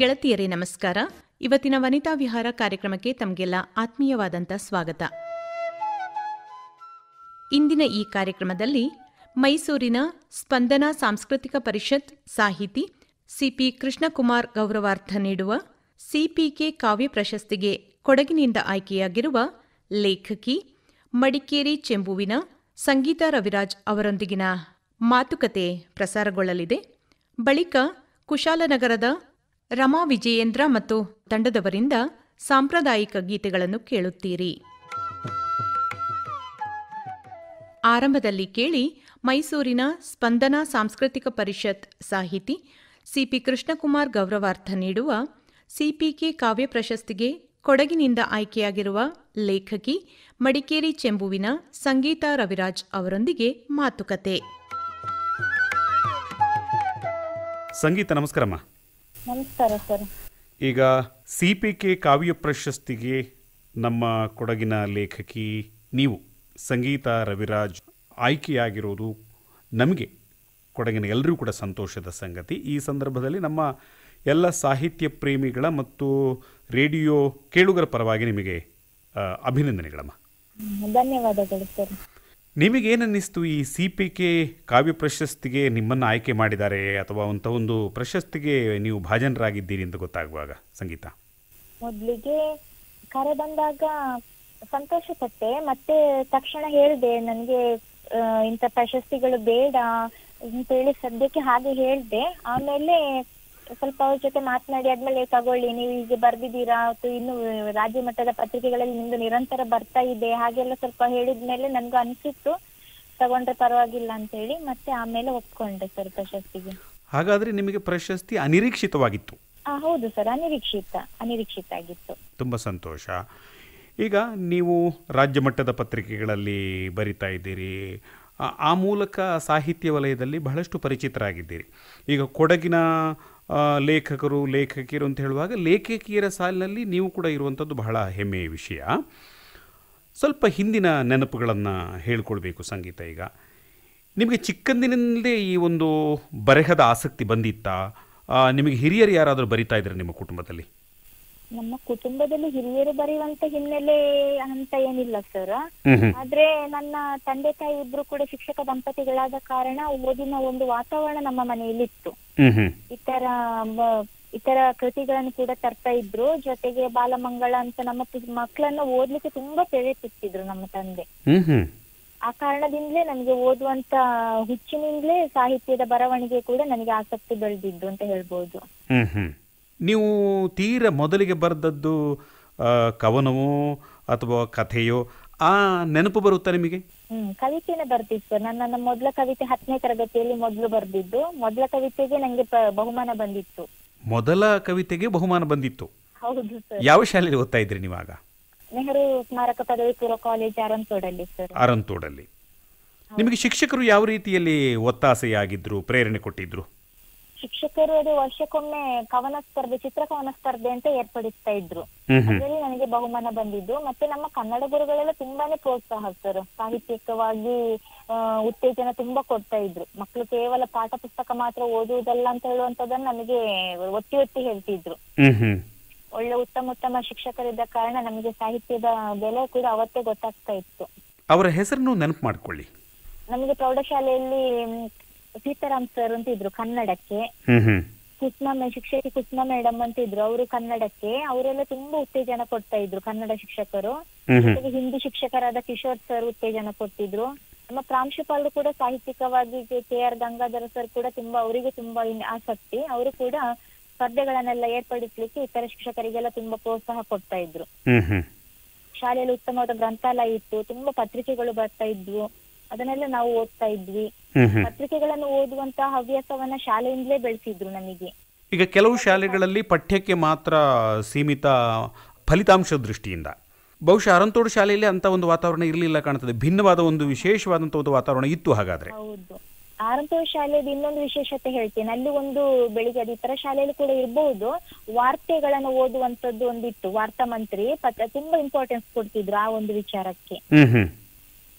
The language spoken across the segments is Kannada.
ಗೆಳತಿಯರೇ ನಮಸ್ಕಾರ ಇವತ್ತಿನ ವನಿತಾ ವಿಹಾರ ಕಾರ್ಯಕ್ರಮಕ್ಕೆ ತಮಗೆಲ್ಲ ಆತ್ಮೀಯವಾದಂಥ ಸ್ವಾಗತ ಇಂದಿನ ಈ ಕಾರ್ಯಕ್ರಮದಲ್ಲಿ ಮೈಸೂರಿನ ಸ್ಪಂದನ ಸಾಂಸ್ಕೃತಿಕ ಪರಿಷತ್ ಸಾಹಿತಿ ಸಿಪಿ ಕೃಷ್ಣಕುಮಾರ್ ಗೌರವಾರ್ಥ ನೀಡುವ ಸಿಪಿಕೆ ಕಾವ್ಯ ಪ್ರಶಸ್ತಿಗೆ ಕೊಡಗಿನಿಂದ ಆಯ್ಕೆಯಾಗಿರುವ ಲೇಖಕಿ ಮಡಿಕೇರಿ ಚೆಂಬುವಿನ ಸಂಗೀತಾ ರವಿರಾಜ್ ಅವರೊಂದಿಗಿನ ಮಾತುಕತೆ ಪ್ರಸಾರಗೊಳ್ಳಲಿದೆ ಬಳಿಕ ಕುಶಾಲನಗರದ ರಮಾ ವಿಜಯೇಂದ್ರ ಮತ್ತು ತಂಡದವರಿಂದ ಸಾಂಪ್ರದಾಯಿಕ ಗೀತೆಗಳನ್ನು ಕೇಳುತ್ತೀರಿ ಆರಂಭದಲ್ಲಿ ಕೇಳಿ ಮೈಸೂರಿನ ಸ್ಪಂದನ ಸಾಂಸ್ಕೃತಿಕ ಪರಿಷತ್ ಸಾಹಿತಿ ಸಿಪಿ ಕೃಷ್ಣಕುಮಾರ್ ಗೌರವಾರ್ಥ ನೀಡುವ ಸಿಪಿಕೆ ಕಾವ್ಯ ಪ್ರಶಸ್ತಿಗೆ ಕೊಡಗಿನಿಂದ ಆಯ್ಕೆಯಾಗಿರುವ ಲೇಖಕಿ ಮಡಿಕೇರಿ ಚೆಂಬುವಿನ ಸಂಗೀತಾ ರವಿರಾಜ್ ಅವರೊಂದಿಗೆ ಮಾತುಕತೆ ಸಂಗೀತ ನಮಸ್ಕಾರಮ್ಮ ನಮಸ್ಕಾರ ಸರ್ ಈಗ ಸಿ ಪಿ ಕೆ ಕಾವ್ಯ ಪ್ರಶಸ್ತಿಗೆ ನಮ್ಮ ಕೊಡಗಿನ ಲೇಖಕಿ ನೀವು ಸಂಗೀತ ರವಿರಾಜ್ ಆಯ್ಕೆಯಾಗಿರೋದು ನಮಗೆ ಕೊಡಗಿನ ಎಲ್ಲರೂ ಕೂಡ ಸಂತೋಷದ ಸಂಗತಿ ಈ ಸಂದರ್ಭದಲ್ಲಿ ನಮ್ಮ ಎಲ್ಲ ಸಾಹಿತ್ಯ ಪ್ರೇಮಿಗಳ ಮತ್ತು ರೇಡಿಯೋ ಕೇಳುಗರ ಪರವಾಗಿ ನಿಮಗೆ ಆ, ಅಭಿನಂದನೆಗಳಮ್ಮ ಹ್ಮ್, ಧನ್ಯವಾದಗಳು ಸರ್ ನಿಮಗೇನನ್ನಿಸ್ತು ಈ ಸಿ ಪಿ ಕೆ ಕಾವ್ಯ ಪ್ರಶಸ್ತಿಗೆ ನಿಮ್ಮನ್ನು ಆಯ್ಕೆ ಮಾಡಿದ್ದಾರೆ ಅಥವಾ ಅಂತ ಒಂದು ಪ್ರಶಸ್ತಿಗೆ ನೀವು ಭಾಜನರಾಗಿದ್ದೀರಿ ಅಂತ ಗೊತ್ತಾಗುವಾಗ ಸಂಗೀತ ಮೊದ್ಲಿಗೆ ಕರೆ ಬಂದಾಗ ಸಂತೋಷ ಪಟ್ಟೆ ಮತ್ತೆ ತಕ್ಷಣ ಹೇಳಿದೆ ನನಗೆ ಇಂಥ ಪ್ರಶಸ್ತಿಗಳು ಬೇಡ ಅಂತೇಳಿ ಸದ್ಯಕ್ಕೆ ಹಾಗೆ ಹೇಳ್ದೆ ಆಮೇಲೆ ಸ್ವಲ್ಪ ಅವ್ರ ಜೊತೆ ಮಾತನಾಡಿ ಆದ್ಮೇಲೆ ತಗೊಳ್ಳಿ ನೀವು ಹೀಗೆ ಬರ್ದಿದ್ದೀರಾ ಅಥವಾ ಇನ್ನು ರಾಜ್ಯ ಮಟ್ಟದ ಪತ್ರಿಕೆಗಳಲ್ಲಿ ನಿಮ್ದು ನಿರಂತರ ಬರ್ತಾ ಇದೆ ಹಾಗೆಲ್ಲ ಸ್ವಲ್ಪ ಹೇಳಿದ್ಮೇಲೆ ನನ್ಗೂ ಅನ್ಸಿತ್ತು ತಗೊಂಡ್ರೆ ಪರವಾಗಿಲ್ಲ ಅಂತ ಹೇಳಿ ಮತ್ತೆ ಆಮೇಲೆ ಒಪ್ಕೊಂಡೆ ಸರ್ ಪ್ರಶಸ್ತಿಗೆ ಹಾಗಾದರೆ ನಿಮಗೆ ಪ್ರಶಸ್ತಿ ಅನಿರೀಕ್ಷಿತವಾಗಿತ್ತು ಆ, ಹೌದು ಸರ್ ಅನಿರೀಕ್ಷಿತ ಅನಿರೀಕ್ಷಿತ ಆಗಿತ್ತು ತುಂಬ ಸಂತೋಷ ಈಗ ನೀವು ರಾಜ್ಯ ಮಟ್ಟದ ಪತ್ರಿಕೆಗಳಲ್ಲಿ ಬರಿತಾ ಇದ್ದೀರಿ ಆ- ಆ ಮೂಲಕ ಸಾಹಿತ್ಯ ವಲಯದಲ್ಲಿ ಬಹಳಷ್ಟು ಪರಿಚಿತರಾಗಿದ್ದೀರಿ ಈಗ ಕೊಡಗಿನ ಆ, ಲೇಖಕರು ಲೇಖಕಿಯರು ಅಂತ ಹೇಳುವಾಗ ಲೇಖಕಿಯರ ಸಾಲಿನಲ್ಲಿ ನೀವು ಕೂಡ ಇರುವಂಥದ್ದು ಬಹಳ ಹೆಮ್ಮೆಯ ವಿಷಯ ಸ್ವಲ್ಪ ಹಿಂದಿನ ನೆನಪುಗಳನ್ನು ಹೇಳ್ಕೊಳ್ಬೇಕು ಸಂಗೀತ ಈಗ ನಿಮಗೆ ಚಿಕ್ಕಂದಿನಿಂದಲೇ ಈ ಒಂದು ಬರೆಹದ ಆಸಕ್ತಿ ಬಂದಿತ್ತಾ ಆ, ನಿಮಗೆ ಹಿರಿಯರು ಯಾರಾದರೂ ಬರಿತಾ ಇದ್ದಾರೆ ನಿಮ್ಮ ಕುಟುಂಬದಲ್ಲಿ ನಮ್ಮ ಕುಟುಂಬದಲ್ಲಿ ಹಿರಿಯರು ಬರೆಯುವಂತ ಹಿನ್ನೆಲೆ ಅಂತ ಏನಿಲ್ಲ ಸರ್ ಹ್ಮ್ ಹ್ಮ್ ಆದ್ರೆ ನನ್ನ ತಂದೆ ತಾಯಿ ಇಬ್ರು ಕೂಡ ಶಿಕ್ಷಕ ದಂಪತಿಗಳಾದ ಕಾರಣ ಓದಿನ ಒಂದು ವಾತಾವರಣ ನಮ್ಮ ಮನೆಯಲ್ಲಿ ಇತ್ತು ಹ್ಮ್ ಹ್ಮ್ ಇತರ ಮ- ಇತರ ಕೃತಿಗಳನ್ನು ಕೂಡ ತರ್ತಾ ಇದ್ರು ಜೊತೆಗೆ ಬಾಲಮಂಗಳ ಅಂತ ನಮ್ಮ ಪು- ಮಕ್ಕಳನ್ನ ಓದ್ಲಿಕ್ಕೆ ತುಂಬಾ ಪ್ರೇರೇಪಿಸ್ತಿದ್ರು ನಮ್ಮ ತಂದೆ ಹ್ಮ್ ಹ್ಮ್ ಆ ಕಾರಣದಿಂದಲೇ ನನಗೆ ಓದುವಂತ ಹುಚ್ಚಿನಿಂದಲೇ ಸಾಹಿತ್ಯದ ಬರವಣಿಗೆ ಕೂಡ ನನಗೆ ಆಸಕ್ತಿ ಬೆಳೆದಿದ್ದು ಅಂತ ಹೇಳ್ಬೋದು ಹ್ಮ್ ಹ್ಮ್ ನೀವು ತೀರ ಮೊದಲಿಗೆ ಬರೆದದ್ದು ಆ, ಕವನವೋ ಅಥವಾ ಕಥೆಯೋ ಆ ನೆನಪು ಬರುತ್ತಾ ನಿಮಗೆ ಹ್ಮ್ ಕವಿತೆನೆ ಬರ್ದಿತ್ತು ಸರ್ ನನ್ನ ನನ್ನ ಮೊದಲ ಕವಿತೆ ಹತ್ತನೇ ತರಗತಿಯಲ್ಲಿ ಮೊದಲು ಬರ್ದಿದ್ದು ಮೊದಲ ಕವಿತೆಗೆ ನಂಗೆ ಪ- ಬಹುಮಾನ ಬಂದಿತ್ತು ಮೊದಲ ಕವಿತೆಗೆ ಬಹುಮಾನ ಬಂದಿತ್ತು ಹೌದು ಸರ್ ಯಾವ ಶಾಲೆಯಲ್ಲಿ ಓದ್ತಾ ಇದ್ರಿ ನೀವಾಗ ನೆಹರು ಸ್ಮಾರಕ ಪದವಿ ಪೂರ್ವ ಕಾಲೇಜ್ ಅರಂತೋಡಲ್ಲಿ ಸರ್ ಆರಂತೋಡಲ್ಲಿ ನಿಮಗೆ ಶಿಕ್ಷಕರು ಯಾವ ರೀತಿಯಲ್ಲಿ ಒತ್ತಾಸೆಯಾಗಿದ್ರು ಪ್ರೇರಣೆ ಕೊಟ್ಟಿದ್ರು ಶಿಕ್ಷಕರು ಅದು ವರ್ಷಕ್ಕೊಮ್ಮೆ ಕವನ ಸ್ಪರ್ಧೆ ಚಿತ್ರಕವನ ಸ್ಪರ್ಧೆ ಅಂತ ಏರ್ಪಡಿಸ್ತಾ ಇದ್ರು ಹ್ಮ್ ಹ್ಮ್ ಅದರಲ್ಲಿ ನನಗೆ ಬಹುಮಾನ ಬಂದಿದ್ದು ಮತ್ತೆ ನಮ್ಮ ಕನ್ನಡ ಗುರುಗಳೆಲ್ಲ ತುಂಬಾನೇ ಪ್ರೋತ್ಸಾಹ ಸರ್ ಸಾಹಿತ್ಯಿಕವಾಗಿ ಆ, ಉತ್ತೇಜನ ತುಂಬಾ ಕೊಡ್ತಾ ಇದ್ರು ಮಕ್ಕಳು ಕೇವಲ ಪಾಠ ಪುಸ್ತಕ ಮಾತ್ರ ಓದುವುದಲ್ಲ ಅಂತ ಹೇಳುವಂತದನ್ನ ನಮಗೆ ಒತ್ತಿ ಒತ್ತಿ ಹೇಳ್ತಿದ್ರು ಹ್ಮ್ ಹ್ಮ್ ಒಳ್ಳೆ ಉತ್ತಮ ಉತ್ತಮ ಶಿಕ್ಷಕರಿದ್ದ ಕಾರಣ ನಮಗೆ ಸಾಹಿತ್ಯದ ಬೆಲೆ ಕೂಡ ಅವತ್ತೇ ಗೊತ್ತಾಗ್ತಾ ಇತ್ತು ಅವರ ಹೆಸರನ್ನು ನೆನಪು ಮಾಡ್ಕೊಳ್ಳಿ ನಮಗೆ ಪ್ರೌಢಶಾಲೆಯಲ್ಲಿ ಮ್, ಸೀತಾರಾಮ್ ಸರ್ ಅಂತ ಇದ್ರು ಕನ್ನಡಕ್ಕೆ ಹ್ಮ್ ಹ್ಮ್ ಕುಸ್ಮ ಮೇ- ಶಿಕ್ಷಕಿ ಕುಸ್ಮ ಮೇಡಮ್ ಅಂತ ಇದ್ರು ಅವರು ಕನ್ನಡಕ್ಕೆ ಅವರೆಲ್ಲ ತುಂಬಾ ಉತ್ತೇಜನ ಕೊಡ್ತಾ ಇದ್ರು ಕನ್ನಡ ಶಿಕ್ಷಕರು ಹ್ಮ್ ಹ್ಮ್ ಜೊತೆಗೆ ಹಿಂದಿ ಶಿಕ್ಷಕರಾದ ಕಿಶೋರ್ ಸರ್ ಉತ್ತೇಜನ ಕೊಟ್ಟಿದ್ರು ನಮ್ಮ ಪ್ರಾಂಶುಪಾಲರು ಕೂಡ ಸಾಹಿತ್ಯಿಕವಾಗಿ ಕೆ ಆರ್ ಗಂಗಾಧರ ಸರ್ ಕೂಡ ತುಂಬಾ ಅವರಿಗೆ ತುಂಬಾ ಇನ್- ಆಸಕ್ತಿ ಅವರು ಕೂಡ ಸ್ಪರ್ಧೆಗಳನ್ನೆಲ್ಲ ಏರ್ಪಡಿಸ್ಲಿಕ್ಕೆ ಇತರ ಶಿಕ್ಷಕರಿಗೆಲ್ಲ ತುಂಬಾ ಪ್ರೋತ್ಸಾಹ ಕೊಡ್ತಾ ಇದ್ರು ಹ್ಮ್ ಹ್ಮ್ ಶಾಲೆಯಲ್ಲಿ ಉತ್ತಮವಾದ ಗ್ರಂಥಾಲಯ ಇತ್ತು ತುಂಬಾ ಪತ್ರಿಕೆಗಳು ಬರ್ತಾ ಇದ್ವು ಅದನ್ನೆಲ್ಲ ನಾವು ಓದ್ತಾ ಇದ್ವಿ ಹ್ಮ್ ಹ್ಮ್ ಪತ್ರಿಕೆಗಳನ್ನು ಓದುವಂತಹ ಹವ್ಯಾಸವನ್ನ ಶಾಲೆಯಿಂದಲೇ ಬೆಳೆಸಿದ್ರು ನಮಗೆ ಈಗ ಕೆಲವು ಶಾಲೆಗಳಲ್ಲಿ ಪಠ್ಯಕ್ಕೆ ಮಾತ್ರ ಸೀಮಿತ ಫಲಿತಾಂಶದ ದೃಷ್ಟಿಯಿಂದ ಬಹುಶಃ ಅರಂತೋಡು ಶಾಲೆಯಲ್ಲಿ ಅಂತ ಒಂದು ವಾತಾವರಣ ಇರಲಿಲ್ಲ ಕಾಣ್ತದೆ ಭಿನ್ನವಾದ ಒಂದು ವಿಶೇಷವಾದಂಥ ಒಂದು ವಾತಾವರಣ ಇತ್ತು ಹಾಗಾದ್ರೆ ಹೌದು ಆರಂಭ ಶಾಲೆಯದು ಇನ್ನೊಂದು ವಿಶೇಷತೆ ಹೇಳ್ತೇನೆ ಅಲ್ಲಿ ಒಂದು ಬೆಳಿಗ್ಗೆ ಅದು ಇತರ ಶಾಲೆಯಲ್ಲಿ ಕೂಡ ಇರಬಹುದು ವಾರ್ತೆಗಳನ್ನು ಓದುವಂತದ್ದು ಒಂದಿತ್ತು ವಾರ್ತಾ ಮಂತ್ರಿ ಪತ್ರ ತುಂಬಾ ಇಂಪಾರ್ಟೆನ್ಸ್ ಕೊಡ್ತಿದ್ರು ಆ ಒಂದು ವಿಚಾರಕ್ಕೆ ಹ್ಮ್ ಹ್ಮ್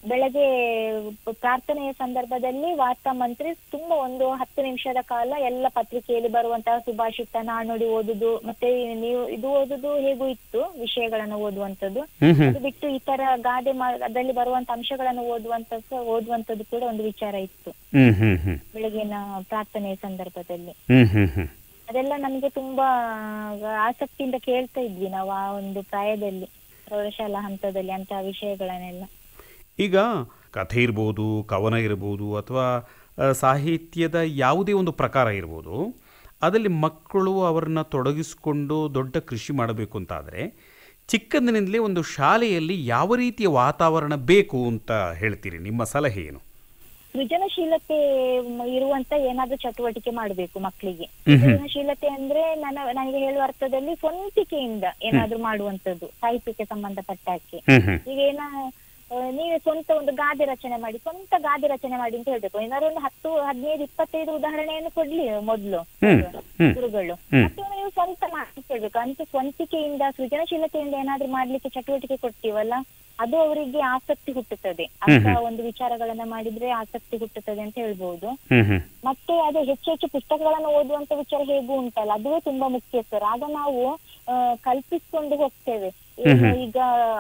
ಬೆಳಗ್ಗೆ ಪ್ರಾರ್ಥನೆಯ ಸಂದರ್ಭದಲ್ಲಿ ವಾರ್ತಾ ಮಂತ್ರಿ ತುಂಬಾ ಒಂದು ಹತ್ತು ನಿಮಿಷದ ಕಾಲ ಎಲ್ಲ ಪತ್ರಿಕೆಯಲ್ಲಿ ಬರುವಂತಹ ಸುಭಾಷಿತ ನಾಣ್ಣುಡಿ ಓದುದು ಮತ್ತೆ ನೀವು ಇದು ಓದುದು ಹೇಗೂ ಇತ್ತು ವಿಷಯಗಳನ್ನು ಓದುವಂತದ್ದು ಹ್ಮ್ ಹ್ಮ್ ಅದು ಬಿಟ್ಟು ಈ ತರ ಗಾದೆ ಮಾ- ಅದ್ರಲ್ಲಿ ಬರುವಂತ ಅಂಶಗಳನ್ನು ಓದುವಂತ ಓದುವಂತದ್ದು ಕೂಡ ಒಂದು ವಿಚಾರ ಇತ್ತು ಹ್ಮ್ ಹ್ಮ್ ಹ್ಮ್ ಬೆಳಗಿನ ಪ್ರಾರ್ಥನೆಯ ಸಂದರ್ಭದಲ್ಲಿ ಹ್ಮ್ ಹ್ಮ್ ಹ್ಮ್ ಅದೆಲ್ಲ ನಮ್ಗೆ ತುಂಬಾ ಆಸಕ್ತಿಯಿಂದ ಕೇಳ್ತಾ ಇದ್ವಿ ನಾವು ಆ ಒಂದು ಪ್ರಾಯದಲ್ಲಿ ಪ್ರೌಢಶಾಲಾ ಹಂತದಲ್ಲಿ ಅಂತ ವಿಷಯಗಳನ್ನೆಲ್ಲ ಈಗ ಕಥೆ ಇರ್ಬೋದು ಕವನ ಇರ್ಬೋದು ಅಥವಾ ಆ, ಸಾಹಿತ್ಯದ ಯಾವುದೇ ಒಂದು ಪ್ರಕಾರ ಇರ್ಬೋದು ಅದರಲ್ಲಿ ಮಕ್ಕಳು ಅವರನ್ನ ತೊಡಗಿಸಿಕೊಂಡು ದೊಡ್ಡ ಕೃಷಿ ಮಾಡಬೇಕು ಅಂತಾದರೆ ಚಿಕ್ಕಂದಿನಿಂದಲೇ ಒಂದು ಶಾಲೆಯಲ್ಲಿ ಯಾವ ರೀತಿಯ ವಾತಾವರಣ ಬೇಕು ಅಂತ ಹೇಳ್ತೀರಿ ನಿಮ್ಮ ಸಲಹೆ ಏನು ಸೃಜನಶೀಲತೆ ಮ್- ಇರುವಂತ ಏನಾದ್ರೂ ಚಟುವಟಿಕೆ ಮಾಡಬೇಕು ಮಕ್ಕಳಿಗೆ ಹ್ಮ್ ಹ್ಮ್. ಸೃಜನಶೀಲತೆ ಅಂದ್ರೆ ನನ್ನ ನನಗೆ ಹೇಳುವ ಅರ್ಥದಲ್ಲಿ ಸ್ವಂತಿಕೆಯಿಂದ ಏನಾದ್ರೂ ಮಾಡುವಂತದ್ದು ಸಾಹಿತ್ಯಕ್ಕೆ ಸಂಬಂಧಪಟ್ಟಾಕೆ ಹ್ಮ್ ಹ್ಮ್ ಈಗ ಏನ ಆ, ನೀವೇ ಸ್ವಂತ ಒಂದು ಗಾದೆ ರಚನೆ ಮಾಡಿ ಸ್ವಂತ ಗಾದೆ ರಚನೆ ಮಾಡಿ ಅಂತ ಹೇಳ್ಬೇಕು ಏನಾದ್ರು ಒಂದು ಹತ್ತು ಹದಿನೈದು ಇಪ್ಪತ್ತೈದು ಉದಾಹರಣೆಯನ್ನು ಕೊಡ್ಲಿ ಮೊದ್ಲು ಹ್ಮ್ ಹ್ಮ್ ಗುರುಗಳು ಹ್ಮ್. ಮತ್ತೆ ನೀವು ಸ್ವಂತ ಮಾಡ್ಕೊಳ್ಬೇಕು ಅಂತ ಸ್ವಂತಿಕೆಯಿಂದ ಸೃಜನಶೀಲತೆಯಿಂದ ಏನಾದ್ರೂ ಮಾಡ್ಲಿಕ್ಕೆ ಚಟುವಟಿಕೆ ಕೊಡ್ತೀವಲ್ಲ ಅದು ಅವರಿಗೆ ಆಸಕ್ತಿ ಹುಟ್ಟುತ್ತದೆ ಅಂತ ಒಂದು ವಿಚಾರಗಳನ್ನ ಮಾಡಿದ್ರೆ ಆಸಕ್ತಿ ಹುಟ್ಟುತ್ತದೆ ಅಂತ ಹೇಳ್ಬಹುದು ಹ್ಮ್ ಹ್ಮ್ ಮತ್ತೆ ಅದೇ ಹೆಚ್ಚು ಹೆಚ್ಚು ಪುಸ್ತಕಗಳನ್ನು ಓದುವಂತ ವಿಚಾರ ಹೇಗೂ ಉಂಟಲ್ಲ ಅದುವೇ ತುಂಬಾ ಮುಖ್ಯ ಸರ್ ಆಗ ನಾವು ಆ, ಕಲ್ಪಿಸ್ಕೊಂಡು ಹೋಗ್ತೇವೆ ಏನು ಈಗ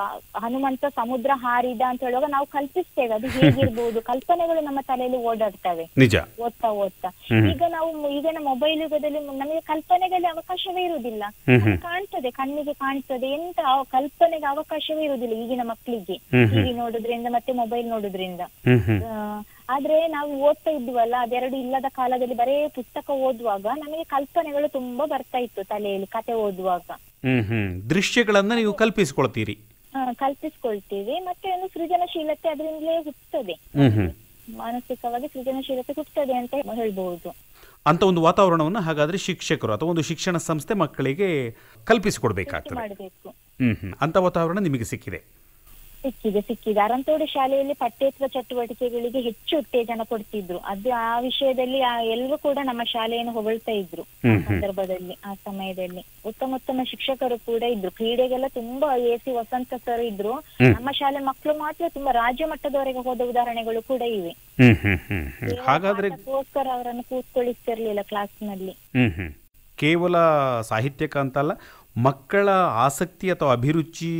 ಹನುಮಂತ ಸಮುದ್ರ ಹಾರಿದ ಅಂತ ಹೇಳುವಾಗ ನಾವು ಕಲ್ಪಿಸ್ತೇವೆ ಅದು ಹೇಗಿರ್ಬೋದು ಕಲ್ಪನೆಗಳು ನಮ್ಮ ತಲೆಯಲ್ಲಿ ಓಡಾಡ್ತವೆ ನಿಜ ಓದ್ತಾ ಓದ್ತಾ ಹ್ಮ್. ಈಗ ನಾವು ಈಗಿನ ಮೊಬೈಲ್ ಯುಗದಲ್ಲಿ ನಮಗೆ ಕಲ್ಪನೆಗೆ ಅವಕಾಶವೇ ಇರುವುದಿಲ್ಲ ಹ್ಮ್ ಅದು ಹ್ಮ್ ಕಾಣ್ತದೆ ಕಣ್ಣಿಗೆ ಕಾಣ್ತದೆ ಎಂತ ಆ ಕಲ್ಪನೆಗೆ ಅವಕಾಶವೇ ಇರುವುದಿಲ್ಲ ಈಗಿನ ಮಕ್ಕಳಿಗೆ ಹ್ಮ್ ಹ್ಮ್. ಟಿವಿ ನೋಡುದ್ರಿಂದ ಮತ್ತೆ ಮೊಬೈಲ್ ನೋಡುದ್ರಿಂದ ಹ್ಮ್ ಹ್ಮ್ ಆ, ಆದ್ರೆ ನಾವು ಓದ್ತಾ ಇದ್ವಲ್ಲ ಅದೆರಡು ಇಲ್ಲದ ಕಾಲದಲ್ಲಿ ಬರೇ ಪುಸ್ತಕ ಓದುವಾಗ ನಮಗೆ ಕಲ್ಪನೆಗಳು ತುಂಬಾ ಬರ್ತಾ ಇತ್ತು ತಲೆಯಲ್ಲಿ ಕತೆ ಓದುವಾಗ ಹ್ಮ್ ಹ್ಮ್ ದೃಶ್ಯಗಳನ್ನು ನೀವು ಕಲ್ಪಿಸ್ಕೊಳ್ತೀರಿ ಆ, ಕಲ್ಪಿಸ್ಕೊಳ್ತೀವಿ ಮತ್ತೆ ಒಂದು ಸೃಜನಶೀಲತೆ ಅದರಿಂದಲೇ ಹುಟ್ಟುತ್ತದೆ ಹ್ಮ್ ಹ್ಮ್ ಮಾನಸಿಕವಾಗಿ ಸೃಜನಶೀಲತೆ ಹುಟ್ಟುತ್ತದೆ ಅಂತ ಹೇಳ್ಬಹುದು ಅಂತ ಒಂದು ವಾತಾವರಣವನ್ನು ಹಾಗಾದ್ರೆ ಶಿಕ್ಷಕರು ಅಥವಾ ಒಂದು ಶಿಕ್ಷಣ ಸಂಸ್ಥೆ ಮಕ್ಕಳಿಗೆ ಕಲ್ಪಿಸಿಕೊಡ್ಬೇಕಾಗ್ತದೆ ಮಾಡಬೇಕು ಹ್ಮ್ ಹ್ಮ್ ಅಂತ ವಾತಾವರಣ ನಿಮಗೆ ಸಿಕ್ಕಿದೆ ಸಿಕ್ಕಿದೆ ಸಿಕ್ಕಿದೆ ಅರಂತೋಡಿ ಶಾಲೆಯಲ್ಲಿ ಪಠ್ಯೇತರ ಚಟುವಟಿಕೆಗಳಿಗೆ ಹೆಚ್ಚು ಉತ್ತೇಜನ ಕೊಡ್ತಿದ್ರು ಅದು ಆ ವಿಷಯದಲ್ಲಿ ಎಲ್ಲರೂ ಕೂಡ ನಮ್ಮ ಶಾಲೆಯನ್ನು ಹೊಗಳ್ತಾ ಇದ್ರು ಆ ಹ್ಮ್ ಹ್ಮ್. ಸಂದರ್ಭದಲ್ಲಿ ಆ ಸಮಯದಲ್ಲಿ ಉತ್ತಮ ಉತ್ತಮ ಶಿಕ್ಷಕರು ಕೂಡ ಇದ್ರು ಕ್ರೀಡೆಗೆಲ್ಲ ತುಂಬಾ ಎ ಸಿ ವಸಂತ ಸರ್ ಇದ್ರು ಹ್ಮ್. ನಮ್ಮ ಶಾಲೆ ಮಕ್ಕಳು ಮಾತ್ರ ತುಂಬಾ ರಾಜ್ಯ ಮಟ್ಟದವರೆಗೆ ಹೋದ ಉದಾಹರಣೆಗಳು ಕೂಡ ಇವೆ ಹ್ಮ್ ಹ್ಮ್ ಹ್ಮ್ ಹ್ಮ್ ಹಾಗಾದ್ರೆ ಪಾಠಕ್ಕೋಸ್ಕರ ಅವರನ್ನು ಕೂತ್ಕೊಳ್ಳಿಸ್ತಿರ್ಲಿಲ್ಲ ಕ್ಲಾಸ್ ನಲ್ಲಿ ಹ್ಮ್ ಹ್ಮ್ ಕೇವಲ ಸಾಹಿತ್ಯಕ ಅಂತಲ್ಲ ಮಕ್ಕಳ ಆಸಕ್ತಿ ಅಥವಾ ಅಭಿರುಚಿ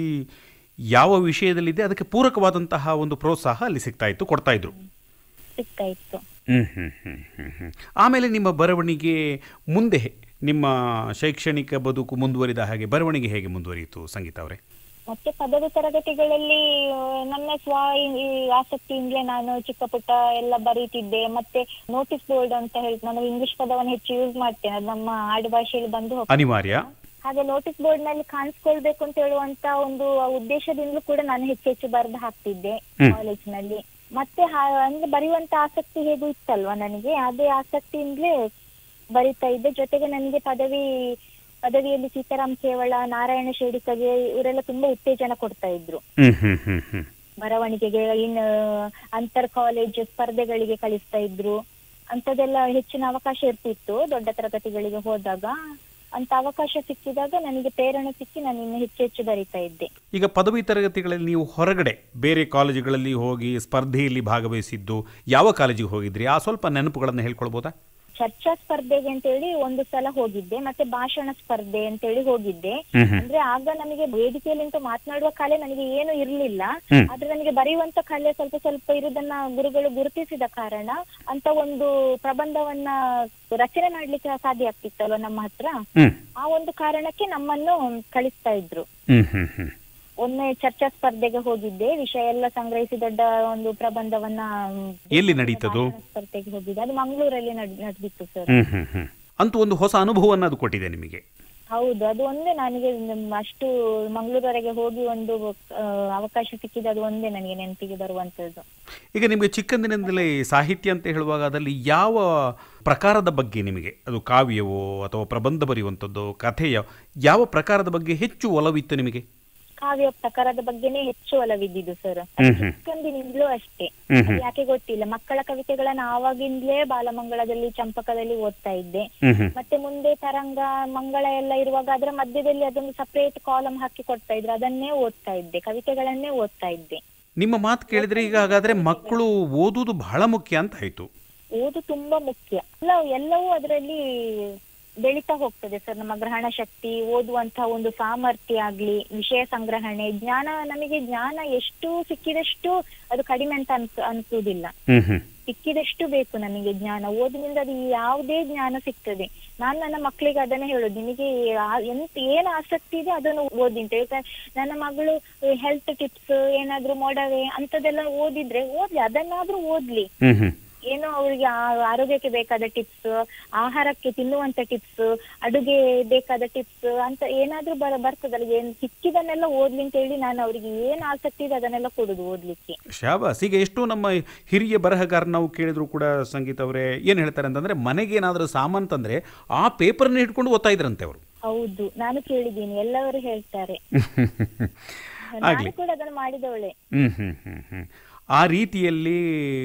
ಯಾವ ವಿಷಯದಲ್ಲಿದೆ ಅದಕ್ಕೆ ಪೂರಕವಾದಂತಹ ಒಂದು ಪ್ರೋತ್ಸಾಹ ಅಲ್ಲಿ ಸಿಗ್ತಾ ಇತ್ತು ಕೊಡ್ತಾ ಇದ್ರು ಸಿಗ್ತಾ ಇತ್ತು ಹ್ಮ್ ಹ್ಮ್ ಹ್ಮ್ ಹ್ಮ್ ಹ್ಮ್ ಆಮೇಲೆ ನಿಮ್ಮ ಬರವಣಿಗೆ ಮುಂದೆ ನಿಮ್ಮ ಶೈಕ್ಷಣಿಕ ಬದುಕು ಮುಂದುವರಿದ ಹಾಗೆ ಬರವಣಿಗೆ ಹೇಗೆ ಮುಂದುವರಿಯಿತು ಸಂಗೀತ ಅವರೇ ಮತ್ತೆ ಪದವಿ ತರಗತಿಗಳಲ್ಲಿ ಆ, ನನ್ನ ಸ್ವ ಈ- ಈ ಆಸಕ್ತಿಯಿಂದಲೇ ನಾನು ಚಿಕ್ಕ ಪುಟ್ಟ ಎಲ್ಲ ಬರೀತಿದ್ದೆ ಮತ್ತೆ ನೋಟಿಸ್ ಬೋರ್ಡ್ ಅಂತ ಹೇಳಿ ನಾನು ಇಂಗ್ಲಿಷ್ ಪದವನ್ನು ಹೆಚ್ಚು ಯೂಸ್ ಮಾಡ್ತೇನೆ ಅದು ನಮ್ಮ ಆಡು ಭಾಷೆಯಲ್ಲಿ ಬಂದು ಹೋಗ್ತದೆ. ಅನಿವಾರ್ಯ ಹಾಗೆ ನೋಟಿಸ್ ಬೋರ್ಡ್ ನಲ್ಲಿ ಕಾಣಿಸ್ಕೊಳ್ಬೇಕು ಅಂತ ಹೇಳುವಂತ ಒಂದು ಉದ್ದೇಶದಿಂದಲೂ ಕೂಡ ನಾನು ಹೆಚ್ಚು ಹೆಚ್ಚು ಬರೆದು ಹಾಕ್ತಿದ್ದೆ ಹ್ಮ್. ಕಾಲೇಜಿನಲ್ಲಿ ಮತ್ತೆ ಹಾ- ಅಂದ್ರೆ ಬರೆಯುವಂತ ಆಸಕ್ತಿ ಹೇಗೂ ಇತ್ತಲ್ವಾ ನನಗೆ ಅದೇ ಆಸಕ್ತಿಯಿಂದಲೇ ಬರಿತಾ ಇದ್ದೆ ಜೊತೆಗೆ ನನಗೆ ಪದವಿ ಪದವಿಯಲ್ಲಿ ಸೀತಾರಾಮ್ ಕೇವಳ ನಾರಾಯಣ ಶೇಡಿಕಗೆ ಇವರೆಲ್ಲ ತುಂಬಾ ಉತ್ತೇಜನ ಕೊಡ್ತಾ ಇದ್ರು ಹ್ಮ್ ಹ್ಮ್ ಹ್ಮ್ ಹ್ಮ್ ಬರವಣಿಗೆಗೆ ಇನ್ನು ಅಂತರ್ ಕಾಲೇಜ್ ಸ್ಪರ್ಧೆಗಳಿಗೆ ಕಳಿಸ್ತಾ ಇದ್ರು ಅಂತದೆಲ್ಲ ಹೆಚ್ಚಿನ ಅವಕಾಶ ಇರ್ತಿತ್ತು ದೊಡ್ಡ ತರಗತಿಗಳಿಗೆ ಹೋದಾಗ ಅಂತ ಅವಕಾಶ ಸಿಕ್ಕಿದಾಗ ನನಗೆ ಪ್ರೇರಣೆ ಸಿಕ್ಕಿ ನಾನು ಇನ್ನು ಹೆಚ್ಚು ಹೆಚ್ಚು ಬರಿತಾ ಇದ್ದೆ ಈಗ ಪದವಿ ತರಗತಿಗಳಲ್ಲಿ ನೀವು ಹೊರಗಡೆ ಬೇರೆ ಕಾಲೇಜುಗಳಲ್ಲಿ ಹೋಗಿ ಸ್ಪರ್ಧೆಯಲ್ಲಿ ಭಾಗವಹಿಸಿದ್ದು ಯಾವ ಕಾಲೇಜಿಗೆ ಹೋಗಿದ್ರಿ ಆ ಸ್ವಲ್ಪ ನೆನಪುಗಳನ್ನು ಹೇಳ್ಕೊಳ್ಬೋದಾ ಚರ್ಚಾ ಸ್ಪರ್ಧೆಗೆ ಅಂತೇಳಿ ಒಂದು ಸಲ ಹೋಗಿದ್ದೆ ಮತ್ತೆ ಭಾಷಣ ಸ್ಪರ್ಧೆ ಅಂತೇಳಿ ಹೋಗಿದ್ದೆ ಹ್ಮ್ ಹ್ಮ್ ಅಂದ್ರೆ ಆಗ ನಮಗೆ ವೇದಿಕೆಯಲ್ಲಿ ನಿಂತು ಮಾತನಾಡುವ ಕಲೆ ನನಗೆ ಏನು ಇರ್ಲಿಲ್ಲ ಹ್ಮ್. ಆದ್ರೆ ನನಗೆ ಬರೆಯುವಂತ ಕಲೆ ಸ್ವಲ್ಪ ಸ್ವಲ್ಪ ಇರುವುದನ್ನ ಗುರುಗಳು ಗುರುತಿಸಿದ ಕಾರಣ ಅಂತ ಒಂದು ಪ್ರಬಂಧವನ್ನ ರಚನೆ ಮಾಡ್ಲಿಕ್ಕೆ ಸಾಧ್ಯ ಆಗ್ತಿತ್ತಲ್ವ ನಮ್ಮ ಹತ್ರ ಹ್ಮ್ ಆ ಒಂದು ಕಾರಣಕ್ಕೆ ನಮ್ಮನ್ನು ಕಳಿಸ್ತಾ ಇದ್ರು ಹ್ಮ್ ಹ್ಮ್ ಹ್ಮ್ ಒಮ್ಮೆ ಚರ್ಚಾ ಸ್ಪರ್ಧೆಗೆ ಹೋಗಿದ್ದೆ ವಿಷಯ ಎಲ್ಲ ಸಂಗ್ರಹಿಸಿ ದೊಡ್ಡ ಒಂದು ಪ್ರಬಂಧವನ್ನ ಮ್, ಎಲ್ಲಿ ನಡೀತದು ಭಾಷಣ ಸ್ಪರ್ಧೆಗೆ ಹೋಗಿದ್ದೆ ಅದು ಮಂಗಳೂರಲ್ಲಿ ನಡೆದಿತ್ತು ಸರ್ ಹ್ಮ್ ಹ್ಮ್ ಹ್ಮ್ ಅಂತೂ ಒಂದು ಹೊಸ ಅನುಭವವನ್ನು ಅದು ಕೊಟ್ಟಿದೆ ನಿಮಗೆ ಹೌದು ಅದು ಒಂದೇ ನನಗೆ ನಮ್ ಅಷ್ಟು ಮಂಗಳೂರವರೆಗೆ ಹೋಗಿ ಒಂದು ಆ, ಅವಕಾಶ ಸಿಕ್ಕಿದೆ ಅದು ಒಂದೇ ನನಗೆ ನೆನಪಿಗೆ ಬರುವಂತದ್ದು ಈಗ ನಿಮಗೆ ಚಿಕ್ಕಂದಿನಿಂದಲೇ ಸಾಹಿತ್ಯ ಅಂತ ಹೇಳುವಾಗ ಅದರಲ್ಲಿ ಯಾವ ಪ್ರಕಾರದ ಬಗ್ಗೆ ನಿಮಗೆ ಅದು ಕಾವ್ಯವೋ ಅಥವಾ ಪ್ರಬಂಧ ಬರೆಯುವಂಥದ್ದು ಕಥೆಯ ಯಾವ ಪ್ರಕಾರದ ಬಗ್ಗೆ ಹೆಚ್ಚು ಒಲವಿತ್ತು ನಿಮಗೆ ಕಾವ್ಯ ಪ್ರಕಾರದ ಬಗ್ಗೆನೇ ಹೆಚ್ಚು ಒಲವಿದ್ದಿದ್ದು ಸರ್ ಹ್ಮ್ ಹ್ಮ್. ಚಿಕ್ಕಂದಿನಿಂದಲೂ ಅಷ್ಟೇ ಹ್ಮ್ ಅದು ಹ್ಮ್ ಯಾಕೆ ಗೊತ್ತಿಲ್ಲ ಮಕ್ಕಳ ಕವಿತೆಗಳನ್ನ ಆವಾಗಿಂದಲೇ ಬಾಲಮಂಗಳದಲ್ಲಿ ಚಂಪಕದಲ್ಲಿ ಓದ್ತಾ ಇದ್ದೆ ಹ್ಮ್ ಹ್ಮ್ ಮತ್ತೆ ಮುಂದೆ ತರಂಗ ಮಂಗಳ ಎಲ್ಲ ಇರುವಾಗ ಅದರ ಮಧ್ಯದಲ್ಲಿ ಅದೊಂದು ಸಪರೇಟ್ ಕಾಲಮ್ ಹಾಕಿ ಕೊಡ್ತಾ ಇದ್ರು ಅದನ್ನೇ ಓದ್ತಾ ಇದ್ದೆ ಕವಿತೆಗಳನ್ನೇ ಓದ್ತಾ ಇದ್ದೆ ನಿಮ್ಮ ಮಾತು ಕೇಳಿದ್ರೆ ಈಗ ಹಾಗಾದ್ರೆ ಮಕ್ಕಳು ಓದುವುದು ಬಹಳ ಮುಖ್ಯ ಅಂತ ಆಯ್ತು ಓದು ತುಂಬಾ ಮುಖ್ಯ ಎಲ್ಲ ಎಲ್ಲವೂ ಅದರಲ್ಲಿ ಬೆಳೀತಾ ಹೋಗ್ತದೆ ಸರ್ ನಮ್ಮ ಗ್ರಹಣ ಶಕ್ತಿ ಓದುವಂತಹ ಒಂದು ಸಾಮರ್ಥ್ಯ ಆಗ್ಲಿ ವಿಷಯ ಸಂಗ್ರಹಣೆ ಜ್ಞಾನ ನಮಗೆ ಜ್ಞಾನ ಎಷ್ಟು ಸಿಕ್ಕಿದಷ್ಟು ಅದು ಕಡಿಮೆ ಅಂತ ಅನ್ಸ ಅನ್ಸುವುದಿಲ್ಲ ಹ್ಮ್ ಹ್ಮ್ ಸಿಕ್ಕಿದಷ್ಟು ಬೇಕು ನಮಗೆ ಜ್ಞಾನ ಓದಿನಿಂದ ಅದು ಯಾವುದೇ ಜ್ಞಾನ ಸಿಗ್ತದೆ ನಾನು ನನ್ನ ಮಕ್ಕಳಿಗೆ ಅದನ್ನೇ ಹೇಳೋದು ನಿಮಗೆ ಆ- ಎಂತ ಏನ್ ಆಸಕ್ತಿ ಇದೆ ಅದನ್ನು ಓದಿ ಅಂತ ಯಾಕಂದ್ರೆ ನನ್ನ ಮಗಳು ಹೆಲ್ತ್ ಟಿಪ್ಸ್ ಏನಾದ್ರೂ ಮೊಡವೆ ಅಂತದೆಲ್ಲ ಓದಿದ್ರೆ ಓದ್ಲಿ ಅದನ್ನಾದ್ರೂ ಓದ್ಲಿ ಹ್ಮ್ ಹ್ಮ್ ಏನೋ ಅವರಿಗೆ ಆರೋಗ್ಯಕ್ಕೆ ಬೇಕಾದ ಟಿಪ್ಸ್ ಆಹಾರಕ್ಕೆ ತಿನ್ನುವಂತ ಟಿಪ್ಸ್ ಅಡುಗೆ ಬೇಕಾದ ಟಿಪ್ಸ್ ಅಂತ ಏನಾದ್ರೂ ಬರ ಬರ್ತದಲ್ಲ ಏನ್ ಸಿಕ್ಕಿದನ್ನೆಲ್ಲ ಓದ್ಲಿ ಅಂತ ಹೇಳಿ ನಾನು ಅವರಿಗೆ ಏನ್ ಆಸಕ್ತಿ ಇದೆ ಅದನ್ನೆಲ್ಲ ಕೊಡುದು ಓದ್ಲಿಕ್ಕೆ ಶಾಬಾಸ್ ಈಗ ಎಷ್ಟು ನಮ್ಮ ಹಿರಿಯ ಬರಹಗಾರ ನಾವು ಕೇಳಿದ್ರು ಕೂಡ ಸಂಗೀತ ಅವರೇ ಏನು ಹೇಳ್ತಾರೆ ಅಂತಂದ್ರೆ ಮನೆಗೆ ಏನಾದರೂ ಸಾಮಾನು ತಂದ್ರೆ ಆ ಪೇಪರ್ನ ಹಿಡ್ಕೊಂಡು ಓದ್ತಾ ಇದ್ರಂತೆ ಅವರು ಹೌದು ನಾನು ಕೇಳಿದ್ದೀನಿ ಎಲ್ಲವರು ಹೇಳ್ತಾರೆ ಆಗ್ಲಿ ನಾನು ಕೂಡ ಅದನ್ನು ಮಾಡಿದವಳೆ ಹ್ಮ್ ಹ್ಮ್ ಹ್ಮ್ ಹ್ಮ್ ಆ ರೀತಿಯಲ್ಲಿ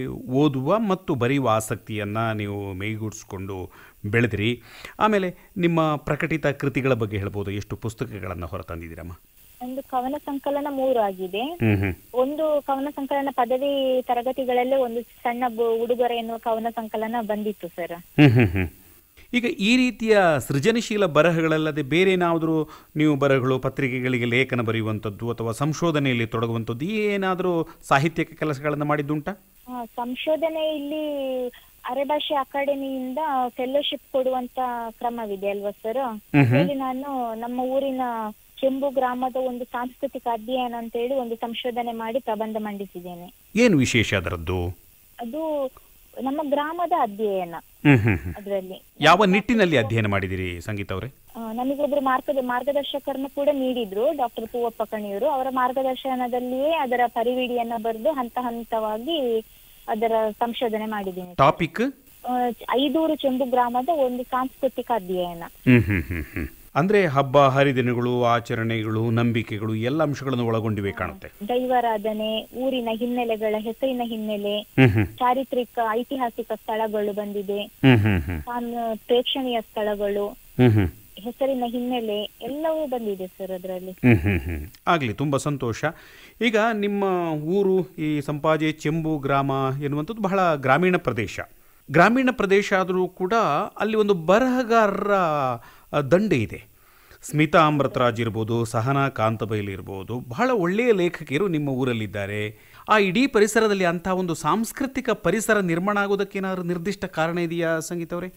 ಓದುವ ಮತ್ತು ಬರೆಯುವ ಆಸಕ್ತಿಯನ್ನು ನೀವು ಮೈಗೂಡಿಸ್ಕೊಂಡು ಬೆಳೆದಿರಿ ಆಮೇಲೆ ನಿಮ್ಮ ಪ್ರಕಟಿತ ಕೃತಿಗಳ ಬಗ್ಗೆ ಹೇಳ್ಬೋದು ಎಷ್ಟು ಪುಸ್ತಕಗಳನ್ನು ಹೊರತಂದಿದ್ದೀರಮ್ಮ ಒಂದು ಕವನ ಸಂಕಲನ ಮೂರು ಆಗಿದೆ ಹ್ಮ್ ಹ್ಮ್ ಒಂದು ಕವನ ಸಂಕಲನ ಪದವಿ ತರಗತಿಗಳಲ್ಲೇ ಒಂದು ಸಣ್ಣ ಬು- ಉಡುಗೊರೆ ಎನ್ನುವ ಕವನ ಸಂಕಲನ ಬಂದಿತ್ತು ಸರ್ ಹ್ಮ್ ಹ್ಮ್ ಹ್ಮ್ ಈಗ ಈ ರೀತಿಯ ಸೃಜನಶೀಲ ಬರಹಗಳಲ್ಲದೆ ಬೇರೆ ಏನಾದರೂ ನೀವು ಬರಹಗಳು ಪತ್ರಿಕೆಗಳಿಗೆ ಲೇಖನ ಬರೆಯುವಂಥದ್ದು ಅಥವಾ ಸಂಶೋಧನೆಯಲ್ಲಿ ತೊಡಗುವಂಥದ್ದು ಏನಾದರೂ ಸಾಹಿತ್ಯಕ ಕೆಲಸಗಳನ್ನು ಮಾಡಿದ್ದುಂಟಾ ಆ, ಸಂಶೋಧನೆ ಇಲ್ಲಿ ಅರೆಭಾಷೆ ಅಕಾಡೆಮಿಯಿಂದ ಫೆಲೋಶಿಪ್ ಕೊಡುವಂತ ಕ್ರಮವಿದೆ ಅಲ್ವಾ ಸರ್ ಇಲ್ಲಿ ನಾನು ನಮ್ಮ ಊರಿನ ಚೆಂಬು ಗ್ರಾಮದ ಒಂದು ಸಾಂಸ್ಕೃತಿಕ ಅಧ್ಯಯನ ಅಂತ ಹೇಳಿ ಒಂದು ಸಂಶೋಧನೆ ಮಾಡಿ ಪ್ರಬಂಧ ಮಂಡಿಸಿದ್ದೇನೆ ಏನು ವಿಶೇಷ ಅದರದ್ದು ಅದು ನಮ್ಮ ಗ್ರಾಮದ ಅಧ್ಯಯನ ಹ್ಮ್ ಹ್ಮ್ ಹ್ಮ್ ಅದರಲ್ಲಿ ಯಾವ ನಿಟ್ಟಿನಲ್ಲಿ ಅಧ್ಯಯನ ಮಾಡಿದಿರಿ ಸಂಗೀತ ಅವರೇ ನಮಗೊಬ್ರು ಮಾರ್ಗದ ಮಾರ್ಗದರ್ಶಕರನ್ನು ಕೂಡ ನೀಡಿದ್ರು ಡಾಕ್ಟರ್ ಪೂವಪ್ಪ ಕಣಿಯವರು ಅವರ ಮಾರ್ಗದರ್ಶನದಲ್ಲಿಯೇ ಅದರ ಪರಿವಿಡಿಯನ್ನ ಬರೆದು ಹಂತ ಹಂತವಾಗಿ ಅದರ ಸಂಶೋಧನೆ ಮಾಡಿದ್ದೀನಿ ಟಾಪಿಕ್ ಆ, ಐದೂರು ಚೆಂಬು ಗ್ರಾಮದ ಒಂದು ಸಾಂಸ್ಕೃತಿಕ ಅಧ್ಯಯನ ಹ್ಮ್ ಹ್ಮ್ ಹ್ಮ್ ಹ್ಮ್ ಅಂದ್ರೆ ಹಬ್ಬ ಹರಿದಿನಗಳು ಆಚರಣೆಗಳು ನಂಬಿಕೆಗಳು ಎಲ್ಲ ಅಂಶಗಳನ್ನು ಒಳಗೊಂಡಿವೆ ಕಾಣುತ್ತೆ ದೈವಾರಾಧನೆ ಊರಿನ ಹಿನ್ನೆಲೆಗಳ ಹೆಸರಿನ ಹಿನ್ನೆಲೆ ಹ್ಮ್ ಹ್ಮ್ ಚಾರಿತ್ರಿಕ ಐತಿಹಾಸಿಕ ಸ್ಥಳಗಳು ಬಂದಿದೆ ಹ್ಮ್ ಹ್ಮ್ ಹ್ಮ್ ಸಾಮ್- ಪ್ರೇಕ್ಷಣೀಯ ಸ್ಥಳಗಳು ಹ್ಮ್ ಹ್ಮ್ ಹೆಸರಿನ ಹಿನ್ನೆಲೆ ಎಲ್ಲವೂ ಬಂದಿದೆ ಸರ್ ಅದರಲ್ಲಿ ಹ್ಮ್ ಹ್ಮ್ ಹ್ಮ್ ಆಗಲಿ ತುಂಬ ಸಂತೋಷ ಈಗ ನಿಮ್ಮ ಊರು ಈ ಸಂಪಾಜೆ ಚೆಂಬು ಗ್ರಾಮ ಎನ್ನುವಂಥದ್ದು ಬಹಳ ಗ್ರಾಮೀಣ ಪ್ರದೇಶ ಗ್ರಾಮೀಣ ಪ್ರದೇಶ ಆದರೂ ಕೂಡ ಅಲ್ಲಿ ಒಂದು ಬರಹಗಾರರ ಆ, ದಂಡೆ ಇದೆ ಸ್ಮಿತಾ ಅಮೃತರಾಜ್ ಇರ್ಬೋದು ಸಹನಾ ಕಾಂತಬೈಲ್ ಇರ್ಬೋದು ಬಹಳ ಒಳ್ಳೆಯ ಲೇಖಕಿಯರು ನಿಮ್ಮ ಊರಲ್ಲಿದ್ದಾರೆ ಆ ಇಡೀ ಪರಿಸರದಲ್ಲಿ ಅಂಥ ಒಂದು ಸಾಂಸ್ಕೃತಿಕ ಪರಿಸರ ನಿರ್ಮಾಣ ಆಗೋದಕ್ಕೆ ಏನಾದರೂ ನಿರ್ದಿಷ್ಟ ಕಾರಣ ಇದೆಯಾ ಸಂಗೀತ ಅವರೇ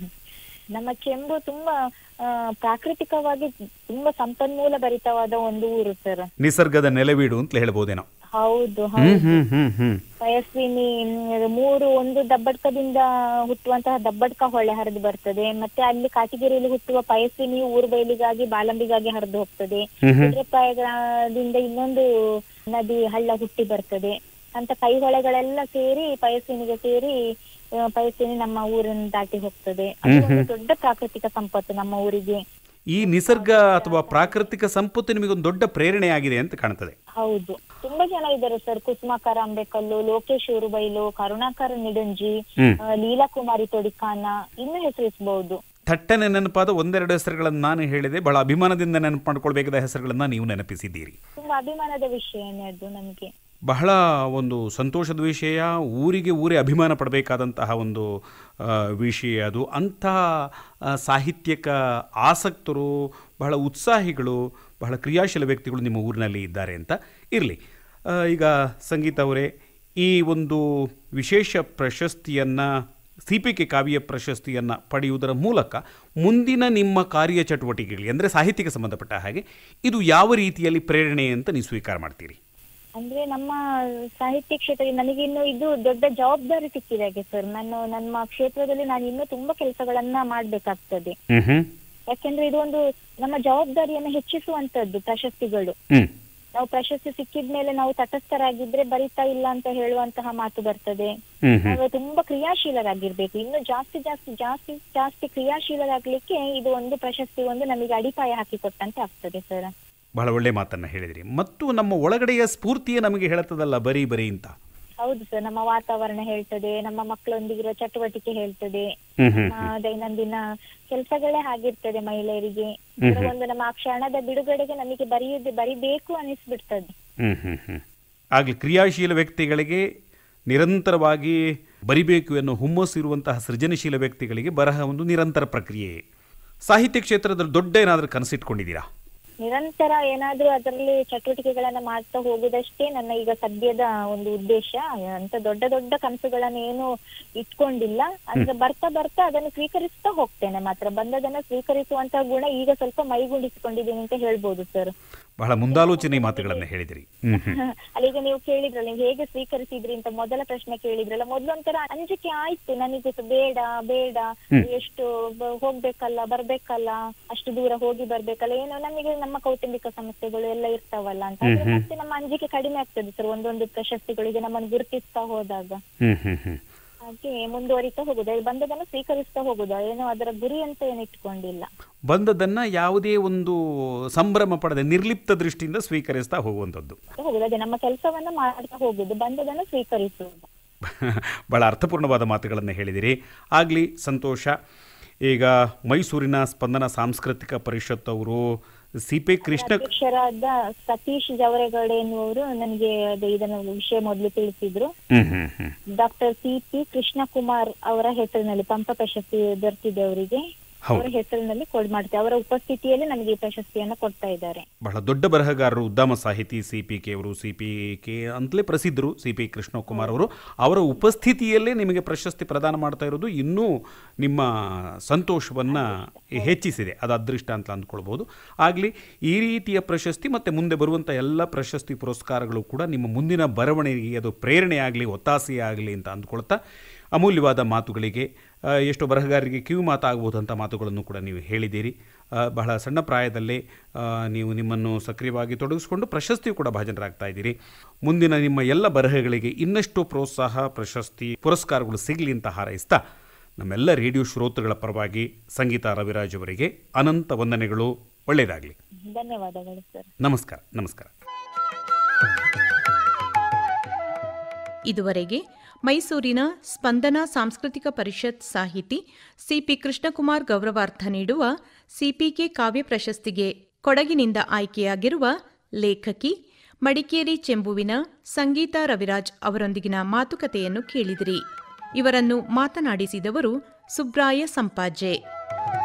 ನಮ್ಮ ಚೆಂಬು ತುಂಬಾ ಆ, ಪ್ರಾಕೃತಿಕವಾಗಿ ತುಂಬಾ ಸಂಪನ್ಮೂಲ ಭರಿತವಾದ ಒಂದು ಊರು ಸರ್ ನಿಸರ್ಗದ ನೆಲೆವೀಡು ಅಂತ ಹೇಳ್ಬೋದೇನೋ ಹೌದು ಹ್ಮ್ ಹೌದು ಹ್ಮ್ ಹ್ಮ್ ಹ್ಮ್ ಪಯಸ್ವಿನಿ ಮ್, ಮೂರು ಒಂದು ದಬ್ಬಡ್ಕದಿಂದ ಹುಟ್ಟುವಂತಹ ದಬ್ಬಡ್ಕ ಹೊಳೆ ಹರಿದು ಬರ್ತದೆ ಮತ್ತೆ ಅಲ್ಲಿ ಕಾಟಿಗೆರೆಯಲ್ಲಿ ಹುಟ್ಟುವ ಪಯಸ್ವಿನಿ ಊರು ಬಯಲಿಗಾಗಿ ಬಾಲಂಬಿಗಾಗಿ ಹರಿದು ಹೋಗ್ತದೆ ಕುದುರೆಪಾಯದಿಂದ ಇನ್ನೊಂದು ನದಿ ಹಳ್ಳ ಹುಟ್ಟಿ ಬರ್ತದೆ ಅಂತ ಕೈಹೊಳೆಗಳೆಲ್ಲ ಸೇರಿ ಪಯಸ್ವಿನಿಗೆ ಸೇರಿ ಆ, ಪಯಸ್ವಿನಿ ನಮ್ಮ ಊರನ್ನು ದಾಟಿ ಹೋಗ್ತದೆ ಅದು ಒಂದು ದೊಡ್ಡ ಪ್ರಾಕೃತಿಕ ಸಂಪತ್ತು ನಮ್ಮ ಊರಿಗೆ ಈ ನಿಸರ್ಗ ಅಥವಾ ಪ್ರಾಕೃತಿಕ ಸಂಪತ್ತು ನಿಮಗೊಂದು ದೊಡ್ಡ ಪ್ರೇರಣೆಯಾಗಿದೆ ಅಂತ ಕಾಣ್ತದೆ ಹೌದು ತುಂಬಾ ಜನ ಇದ್ದಾರೆ ಸರ್ ಕುಸುಮಾಕರ ಅಂಬೇಕಲ್ಲು ಲೋಕೇಶ್ ಊರುಬೈಲು ಕರುಣಾಕರ ನಿಡಂಜಿ ಹ್ಮ್. ಆ, ಲೀಲಾಕುಮಾರಿ ತೊಡಿಕಾನ ಇನ್ನು ಹೆಸರಿಸಬಹುದು ಥಟ್ಟನೆ ನೆನಪಾದ ಒಂದೆರಡು ಹೆಸರುಗಳನ್ನು ನಾನು ಹೇಳಿದೆ ಬಹಳ ಅಭಿಮಾನದಿಂದ ನೆನಪು ಮಾಡ್ಕೊಳ್ಬೇಕಾದ ಹೆಸರುಗಳನ್ನು ನೀವು ನೆನಪಿಸಿದ್ದೀರಿ ತುಂಬಾ ಅಭಿಮಾನದ ವಿಷಯನೇ ಅದು ನಮ್ಗೆ ಬಹಳ ಒಂದು ಸಂತೋಷದ ವಿಷಯ ಊರಿಗೆ ಊರೇ ಅಭಿಮಾನ ಪಡಬೇಕಾದಂತಹ ಒಂದು ಆ, ವಿಷಯ ಅದು ಅಂತಹ ಆ, ಸಾಹಿತ್ಯಕ ಆಸಕ್ತರು ಬಹಳ ಉತ್ಸಾಹಿಗಳು ಬಹಳ ಕ್ರಿಯಾಶೀಲ ವ್ಯಕ್ತಿಗಳು ನಿಮ್ಮ ಊರಿನಲ್ಲಿ ಇದ್ದಾರೆ ಅಂತ ಇರಲಿ ಈಗ ಸಂಗೀತ ಅವರೇ ಈ ಒಂದು ವಿಶೇಷ ಪ್ರಶಸ್ತಿಯನ್ನು ಸಿ ಪಿ ಕೆ ಕಾವ್ಯ ಪ್ರಶಸ್ತಿಯನ್ನು ಪಡೆಯುವುದರ ಮೂಲಕ ಮುಂದಿನ ನಿಮ್ಮ ಕಾರ್ಯಚಟುವಟಿಕೆಗಳಿಗೆ ಅಂದರೆ ಸಾಹಿತ್ಯಕ್ಕೆ ಸಂಬಂಧಪಟ್ಟ ಹಾಗೆ ಇದು ಯಾವ ರೀತಿಯಲ್ಲಿ ಪ್ರೇರಣೆ ಅಂತ ನೀವು ಸ್ವೀಕಾರ ಮಾಡ್ತೀರಿ ಅಂದ್ರೆ ನಮ್ಮ ಸಾಹಿತ್ಯ ಕ್ಷೇತ್ರದಲ್ಲಿ ನನಗೆ ಇನ್ನು ಇದು ದೊಡ್ಡ ಜವಾಬ್ದಾರಿ ಸಿಕ್ಕಿದೆ ಹಾಗೆ ಸರ್ ನಾನು ನಮ್ಮ ಕ್ಷೇತ್ರದಲ್ಲಿ ನಾನು ಇನ್ನೂ ತುಂಬಾ ಕೆಲಸಗಳನ್ನ ಮಾಡ್ಬೇಕಾಗ್ತದೆ ಹ್ಮ್ ಹ್ಮ್ ಯಾಕೆಂದ್ರೆ ಇದು ಒಂದು ನಮ್ಮ ಜವಾಬ್ದಾರಿಯನ್ನು ಹೆಚ್ಚಿಸುವಂತದ್ದು ಪ್ರಶಸ್ತಿಗಳು ಹ್ಮ್ ನಾವು ಪ್ರಶಸ್ತಿ ಸಿಕ್ಕಿದ್ಮೇಲೆ ನಾವು ತಟಸ್ಥರಾಗಿದ್ರೆ ಬರಿತಾ ಇಲ್ಲ ಅಂತ ಹೇಳುವಂತಹ ಮಾತು ಬರ್ತದೆ ಹ್ಮ್ ಹ್ಮ್ ನಾವು ತುಂಬಾ ಕ್ರಿಯಾಶೀಲರಾಗಿರ್ಬೇಕು ಇನ್ನು ಜಾಸ್ತಿ ಜಾಸ್ತಿ ಜಾಸ್ತಿ ಜಾಸ್ತಿ ಕ್ರಿಯಾಶೀಲರಾಗ್ಲಿಕ್ಕೆ ಇದು ಒಂದು ಪ್ರಶಸ್ತಿ ಒಂದು ನಮಗೆ ಅಡಿಪಾಯ ಹಾಕಿಕೊಟ್ಟಂತೆ ಆಗ್ತದೆ ಸರ್ ಬಹಳ ಒಳ್ಳೆ ಮಾತನ್ನ ಹೇಳಿದ್ರಿ ಮತ್ತು ನಮ್ಮ ಒಳಗಡೆಯ ಸ್ಫೂರ್ತಿಯೇ ನಮಗೆ ಹೇಳುತ್ತದಲ್ಲ ಬರೀ ಬರೀ ಅಂತ ಹೌದು ಸರ್ ನಮ್ಮ ವಾತಾವರಣ ಹೇಳ್ತದೆ ನಮ್ಮ ಮಕ್ಕಳೊಂದಿಗಿರೋ ಚಟುವಟಿಕೆ ಹೇಳ್ತದೆ ಹ್ಮ್ ಹ್ಮ್ ನಮ್ಮ ದೈನಂದಿನ ಕೆಲಸಗಳೇ ಹಾಗಿರ್ತದೆ ಮಹಿಳೆಯರಿಗೆ ಹ್ಮ್ ಅದರ ಒಂದು ನಮ್ಮ ಆ ಕ್ಷಣದ ಬಿಡುಗಡೆಗೆ ನಮಗೆ ಬರೆಯುದು ಬರಿಬೇಕು ಅನಿಸ್ಬಿಡ್ತದೆ ಹ್ಮ್ ಹ್ಮ್ ಹ್ಮ್ ಆಗಲಿ ಕ್ರಿಯಾಶೀಲ ವ್ಯಕ್ತಿಗಳಿಗೆ ನಿರಂತರವಾಗಿ ಬರಿಬೇಕು ಎನ್ನುವ ಹುಮ್ಮಸ್ಸು ಇರುವಂತಹ ಸೃಜನಶೀಲ ವ್ಯಕ್ತಿಗಳಿಗೆ ಬರಹ ಒಂದು ನಿರಂತರ ಪ್ರಕ್ರಿಯೆ ಸಾಹಿತ್ಯ ಕ್ಷೇತ್ರದಲ್ಲಿ ದೊಡ್ಡ ಏನಾದರೂ ಕನಸಿಟ್ಕೊಂಡಿದ್ದೀರಾ ನಿರಂತರ ಏನಾದ್ರೂ ಅದರಲ್ಲಿ ಚಟುವಟಿಕೆಗಳನ್ನ ಮಾಡ್ತಾ ಹೋಗುದಷ್ಟೇ ನನ್ನ ಈಗ ಸದ್ಯದ ಒಂದು ಉದ್ದೇಶ ಅಂತ ದೊಡ್ಡ ದೊಡ್ಡ ಕನಸುಗಳನ್ನ ಏನು ಇಟ್ಕೊಂಡಿಲ್ಲ ಅಂದ್ರೆ ಬರ್ತಾ ಬರ್ತಾ ಅದನ್ನು ಸ್ವೀಕರಿಸ್ತಾ ಹೋಗ್ತೇನೆ ಮಾತ್ರ ಬಂದದನ್ನ ಸ್ವೀಕರಿಸುವಂತಹ ಗುಣ ಈಗ ಸ್ವಲ್ಪ ಮೈಗೂಡಿಸಿಕೊಂಡಿದ್ದೀನಿ ಅಂತ ಹೇಳ್ಬೋದು ಸರ್ ಬಹಳ ಮುಂದಾಲೋಚನೆ ಮಾತುಗಳನ್ನು ಹೇಳಿದಿರಿ ಹ್ಮ್ ಹ್ಮ್ ಅಲ್ಲೀಗ ನೀವು ಕೇಳಿದ್ರಲ್ಲ ನೀವು ಹೇಗೆ ಸ್ವೀಕರಿಸಿದ್ರಿ ಅಂತ ಮೊದಲ ಪ್ರಶ್ನೆ ಕೇಳಿದ್ರಲ್ಲ ಮೊದ್ಲು ಒಂಥರ ಅಂಜಿಕೆ ಆಯ್ತು ನನಗೆ ಸ- ಬೇಡ ಬೇಡ ಎಷ್ಟು ಬ- ಹೋಗ್ಬೇಕಲ್ಲ ಬರ್ಬೇಕಲ್ಲ ಅಷ್ಟು ದೂರ ಹೋಗಿ ಬರ್ಬೇಕಲ್ಲ ಏನೋ ನಮಗೆ ನಮ್ಮ ಕೌಟುಂಬಿಕ ಸಮಸ್ಯೆಗಳು ಎಲ್ಲ ಇರ್ತಾವಲ್ಲ ಅಂತ ಆದ್ರೆ ಮತ್ತೆ ನಮ್ಮ ಅಂಜಿಕೆ ಕಡಿಮೆ ಆಗ್ತದೆ ಸರ್ ಒಂದೊಂದು ಪ್ರಶಸ್ತಿಗಳಿಗೆ ನಮ್ಮನ್ನು ಗುರುತಿಸ್ತಾ ಹೋದಾಗ ಹ್ಮ್ ಹ್ಮ್ ಹ್ಮ್ ಹಾಗೆ ಮುಂದುವರಿತಾ ಹೋಗುದು ಬಂದದನ್ನು ಸ್ವೀಕರಿಸ್ತಾ ಹೋಗುದು ಏನೋ ಅದರ ಗುರಿ ಅಂತ ಏನು ಇಟ್ಕೊಂಡಿಲ್ಲ ಬಂದದನ್ನ ಯಾವುದೇ ಒಂದು ಸಂಭ್ರಮ ಪಡದೆ ನಿರ್ಲಿಪ್ತ ದೃಷ್ಟಿಯಿಂದ ಸ್ವೀಕರಿಸ್ತಾ ಹೋಗುವಂಥದ್ದು ಹೋಗುದು ಅದೇ ನಮ್ಮ ಕೆಲಸವನ್ನ ಮಾಡ್ತಾ ಹೋಗುದು ಬಂದದನ್ನು ಸ್ವೀಕರಿಸುವುದು ಬಹಳ ಅರ್ಥಪೂರ್ಣವಾದ ಮಾತುಗಳನ್ನು ಹೇಳಿದಿರಿ ಆಗಲಿ ಸಂತೋಷ ಈಗ ಮೈಸೂರಿನ ಸ್ಪಂದನ ಸಾಂಸ್ಕೃತಿಕ ಪರಿಷತ್ ಅವರು ಸಿ ಪಿ ಕೃಷ್ಣ ಅಧ್ಯಕ್ಷರಾದ ಸತೀಶ್ ಜವರೇಗೌಡ ಎನ್ನುವರು ನನಗೆ ಅದು ಇದನ್ನ ವಿಷಯ ಮೊದಲು ತಿಳಿಸಿದ್ರು ಹ್ಮ್ ಹ್ಮ್ ಹ್ಮ್ ಡಾಕ್ಟರ್ ಸಿ ಪಿ ಕೃಷ್ಣಕುಮಾರ್ ಅವರ ಹೆಸರಿನಲ್ಲಿ ಪಂಪ ಪ್ರಶಸ್ತಿ ದೊರೆತಿದೆ ಅವರಿಗೆ ಹೌದು. ಅವರ ಹೆಸರಿನಲ್ಲಿ ಕೊಡ್ ಮಾಡ್ತೇವೆ ಅವರ ಉಪಸ್ಥಿತಿಯಲ್ಲಿ ನನಗೆ ಈ ಪ್ರಶಸ್ತಿಯನ್ನ ಕೊಡ್ತಾ ಇದ್ದಾರೆ ಬಹಳ ದೊಡ್ಡ ಬರಹಗಾರರು ಉದ್ದಾಮ ಸಾಹಿತಿ ಸಿ ಪಿ ಕೆ ಅವರು ಸಿ ಪಿ ಕೆ ಅಂತಲೇ ಪ್ರಸಿದ್ಧರು ಸಿ ಪಿ ಕೃಷ್ಣಕುಮಾರ್ ಅವರು ಅವರ ಉಪಸ್ಥಿತಿಯಲ್ಲೇ ನಿಮಗೆ ಪ್ರಶಸ್ತಿ ಪ್ರದಾನ ಮಾಡ್ತಾ ಇರೋದು ಇನ್ನೂ ನಿಮ್ಮ ಸಂತೋಷವನ್ನು ಹೆಚ್ಚಿಸಿದೆ ಅದು ಅದೃಷ್ಟ ಅಂತ ಅಂದ್ಕೊಳ್ಬೋದು ಆಗಲಿ ಈ ರೀತಿಯ ಪ್ರಶಸ್ತಿ ಮತ್ತು ಮುಂದೆ ಬರುವಂಥ ಎಲ್ಲ ಪ್ರಶಸ್ತಿ ಪುರಸ್ಕಾರಗಳು ಕೂಡ ನಿಮ್ಮ ಮುಂದಿನ ಬರವಣಿಗೆಗೆ ಅದು ಪ್ರೇರಣೆ ಆಗಲಿ ಒತ್ತಾಸೆ ಆಗಲಿ ಅಂತ ಅಂದ್ಕೊಳ್ತಾ ಅಮೂಲ್ಯವಾದ ಮಾತುಗಳಿಗೆ ಆ, ಎಷ್ಟೋ ಬರಹಗಾರರಿಗೆ ಕಿವಿ ಮಾತಾಗಬಹುದಂಥ ಮಾತುಗಳನ್ನು ಕೂಡ ನೀವು ಹೇಳಿದ್ದೀರಿ ಆ, ಬಹಳ ಸಣ್ಣ ಪ್ರಾಯದಲ್ಲೇ ಆ, ನೀವು ನಿಮ್ಮನ್ನು ಸಕ್ರಿಯವಾಗಿ ತೊಡಗಿಸಿಕೊಂಡು ಪ್ರಶಸ್ತಿಯು ಕೂಡ ಭಾಜನರಾಗ್ತಾ ಇದ್ದೀರಿ ಮುಂದಿನ ನಿಮ್ಮ ಎಲ್ಲ ಬರಹಗಳಿಗೆ ಇನ್ನಷ್ಟು ಪ್ರೋತ್ಸಾಹ ಪ್ರಶಸ್ತಿ ಪುರಸ್ಕಾರಗಳು ಸಿಗಲಿ ಅಂತ ಹಾರೈಸ್ತಾ ನಮ್ಮೆಲ್ಲ ರೇಡಿಯೋ ಶ್ರೋತೃಗಳ ಪರವಾಗಿ ಸಂಗೀತ ರವಿರಾಜ್ ಅವರಿಗೆ ಅನಂತ ವಂದನೆಗಳು ಒಳ್ಳೆಯದಾಗಲಿ ಧನ್ಯವಾದಗಳು ಸರ್ ನಮಸ್ಕಾರ ನಮಸ್ಕಾರ ಇದುವರೆಗೆ ಮೈಸೂರಿನ ಸ್ಪಂದನ ಸಾಂಸ್ಕೃತಿಕ ಪರಿಷತ್ ಸಾಹಿತಿ ಸಿಪಿ ಕೃಷ್ಣಕುಮಾರ್ ಗೌರವಾರ್ಥ ನೀಡುವ ಸಿಪಿಕೆ ಕಾವ್ಯ ಪ್ರಶಸ್ತಿಗೆ ಕೊಡಗಿನಿಂದ ಆಯ್ಕೆಯಾಗಿರುವ ಲೇಖಕಿ ಮಡಿಕೇರಿ ಚೆಂಬುವಿನ ಸಂಗೀತ ರವಿರಾಜ್ ಅವರೊಂದಿಗಿನ ಮಾತುಕತೆಯನ್ನು ಕೇಳಿದಿರಿ ಇವರನ್ನು ಮಾತನಾಡಿಸಿದವರು ಸುಬ್ರಾಯ ಸಂಪಾಜೆ